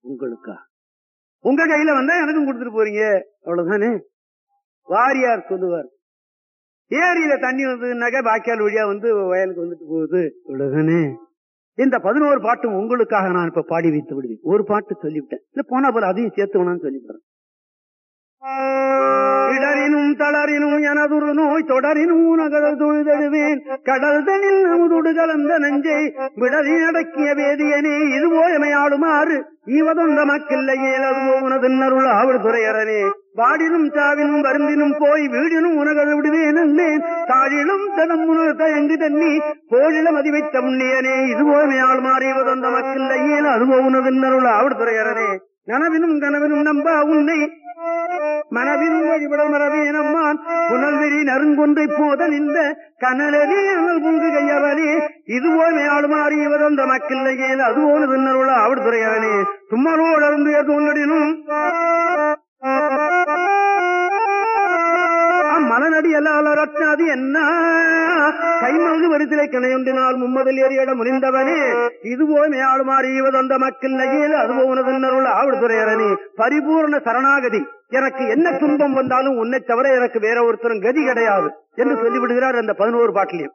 உங்களுக்கா உங்க கையில வந்தா எனக்கும் கொடுத்துட்டு போறீங்க அவ்வளவுதானே வாரியார் சொல்லுவார் ஏரியில தண்ணி வந்ததுனாக்கா வாய்க்கால் வழியா வந்து வயலுக்கு வந்துட்டு போகுது இவ்வளவுதானே இந்த பதினோரு பாட்டும் உங்களுக்காக நான் இப்ப பாடி வைத்து விடுவேன் ஒரு பாட்டு சொல்லிவிட்டேன் இல்ல போனா போல அதையும் சேர்த்து வேணாம்னு சொல்லிவிடுறேன் இடரினும் தளரினும் எனதுரு நோய் தொடரினும் நகழல் தொழுதழுவேன் கடல் தனில் நமுதொடு கலந்த நெஞ்சை விடதி அடக்கிய வேதியனே இதுவோ எமையாடுமாறு ஈவதொந்த மக்கில்லையே அதுவோ உனதின்னருள் ஆவடு துறையரனே வாடினும் சாவினும் வருந்தினும் போய் வீடினும் உனகள் விடுவேன் என்றேன் தாழிலும் தனம் உணர்த்த எங்கு தண்ணி கோழில மதிவைத்த முன்னியனே இதுவோ எமையாள் மாறிவதொந்த மக்கில்லையே அதுவோ உனதின்னருள் ஆவடு துறையரனே நனவினும் கனவினும் நம்பா உன்னை மனதினும் வழிபட மரபேனம்மான் புனல்வெறி நறுங்கொன்றை போத நின்ற கனலனே அனல் பொங்கு கையவனே இதுவோ மேலும் அறிவதந்த மக்கில்லையே அதுவோ தின்னருள அவள் துறையவனே சும்மரோடு அருந்து தோன்றடினும் மலநடி அல்லாது என்ன கைமல்கு வரிசிலை கணையொன்றினால் மும்மதில் ஏறியிட முனிந்தவனே இதுவோ மேலுமாறு ஈவதந்த மக்கள் நகையில் அதுவோ உனதுன்னருள் ஆவடு துறையரனே பரிபூர்ண சரணாகதி எனக்கு என்ன துன்பம் வந்தாலும் உன்னை தவிர எனக்கு வேற ஒருத்தரும் கதி கிடையாது என்று சொல்லிவிடுகிறார் அந்த பதினோரு பாட்டிலையும்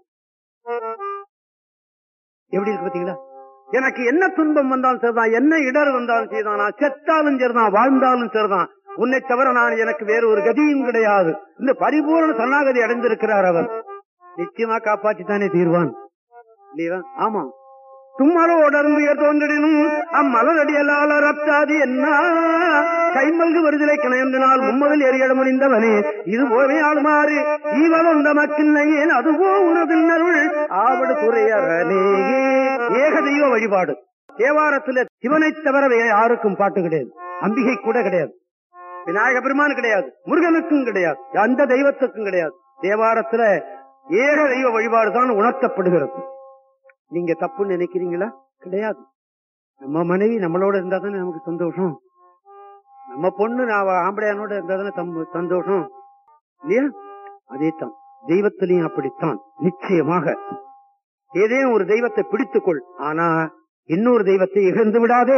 எப்படி இருக்கு பாத்தீங்களா எனக்கு என்ன துன்பம் வந்தாலும் சரிதான் என்ன இடர் வந்தாலும் சரிதான் நான் செத்தாலும் சரிதான் வாழ்ந்தாலும் சரிதான் உன்னை தவிர நான் எனக்கு வேற ஒரு கதியும் கிடையாது இந்த பரிபூர்ண சரணாகதி அடைந்திருக்கிறார் அவர் நிச்சயமா காப்பாற்றித்தானே தீர்வான் இல்லையா ஆமா தும்மரோடர்ந்து தோன்றினும் அம்மலரடியலால ரப்தாது என்ன கைமல்கு வருதலை கிணயந்தினால் மும்மதில் எரியட முடிந்தவனே இது போவே ஆளுமாறு ஈவலந்த மக்கில்லையேன் அதுவோ உனதில் அருள் ஆவடு துறையரனே ஏக தெய்வ வழிபாடு தேவாரத்துல சிவனை தவிர வேற யாருக்கும் பாட்டு கிடையாது அம்பிகை கூட கிடையாது விநாயக பெருமான் கிடையாது முருகனுக்கும் கிடையாது அந்த தெய்வத்துக்கும் கிடையாது தேவாரத்துல ஏக தெய்வ வழிபாடு தான் உணர்த்தப்படுகிறது நீங்க தப்புன்னு நினைக்கிறீங்களா கிடையாது நம்ம மனைவி நம்மளோட இருந்தா தானே நமக்கு சந்தோஷம் நம்ம பொண்ணு நான் ஆம்படையானோட இருந்தா தானே தம் சந்தோஷம் இல்லையா அதே தான் தெய்வத்திலையும் அப்படித்தான் நிச்சயமாக ஏதேனும் ஒரு தெய்வத்தை பிடித்துக்கொள் ஆனா இன்னொரு தெய்வத்தை இழந்து விடாதே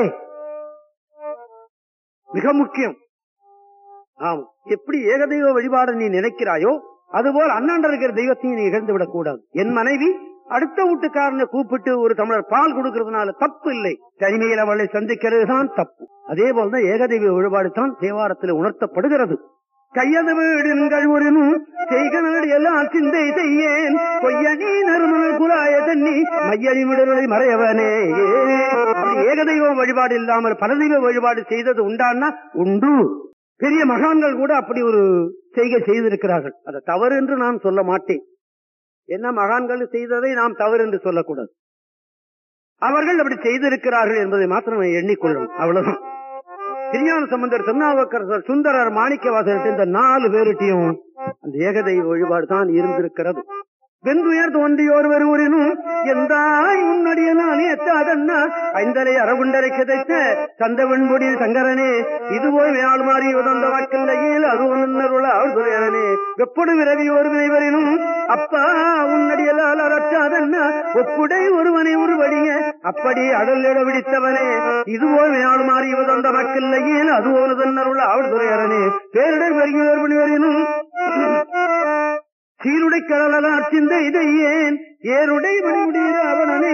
மிக முக்கியம் ஆமா எப்படி ஏகதெய்வ வழிபாடு நீ நினைக்கிறாயோ அதுபோல் அண்ணாண்ட இருக்கிற தெய்வத்தையும் நீ இழந்து விடக் கூடாது என் மனைவி அடுத்த வீட்டுக்காரனை கூப்பிட்டு ஒரு தமிழர் பால் கொடுக்கறதுனால தப்பு இல்லை தனிமையில் அவளை சந்திக்கிறது தான் தப்பு அதே போலதான் ஏகதெய்வ வழிபாடு தான் தேவாரத்தில் உணர்த்தப்படுகிறது கையது வீடுங்கள் ஒருனும் செய்க நாடு எல்லாம் சிந்தை செய்யேன் பொய்யனி நறுமணல் குலாய தண்ணி மையணி விடுதலை மறையவனே ஏகதெய்வ வழிபாடு இல்லாமல் பலதெய்வ வழிபாடு செய்தது உண்டான்னா உண்டு பெரிய மகான்கள் கூட அப்படி ஒரு செய்கை செய்திருக்கிறார்கள் அதை தவறு என்று நான் சொல்ல மாட்டேன் என்ன மகான்கள் செய்ததை நாம் தவறு என்று சொல்லக்கூடாது அவர்கள் அப்படி செய்திருக்கிறார்கள் என்பதை மாத்திரம் எண்ணிக்கொள்ளும் அவ்வளவுதான் திருஞான சம்பந்தர் திருநாவுக்கரசர் சுந்தரர் மாணிக்கவாசர் இந்த நாலு பேருட்டையும் அந்த ஏகதெய்வ வழிபாடு தான் இருந்திருக்கிறது வெந்துயர் தோன்றியோர் ஒருவரினும் எந்தாய் உன்னடியனானே எத்தாதன்னா ஐந்தலை அறகுண்டரை கிதைத்த சந்த வெண்பொடி சங்கரனே இதுவோ வேள் மாறி உதந்த வாக்கில்லையில் அது ஒன்னருள அவர்துரையனே வெப்படு விரவி ஒரு வினைவரினும் அப்பா உன்னடியலால் அறச்சாதன்னா ஒப்புடை ஒருவனை உருவடிய அப்படி அடலிட விடித்தவனே இதுவோ வேள் மாறி உதந்த வாக்கில்லையில் அது ஒருதன்னருள அவர்துரையரனே பேரிடர் வருகி ஒருவனிவரினும் சீருடை கடலார் சிந்தை இதை ஏன் ஏருடை மணிமுடிய அவனனை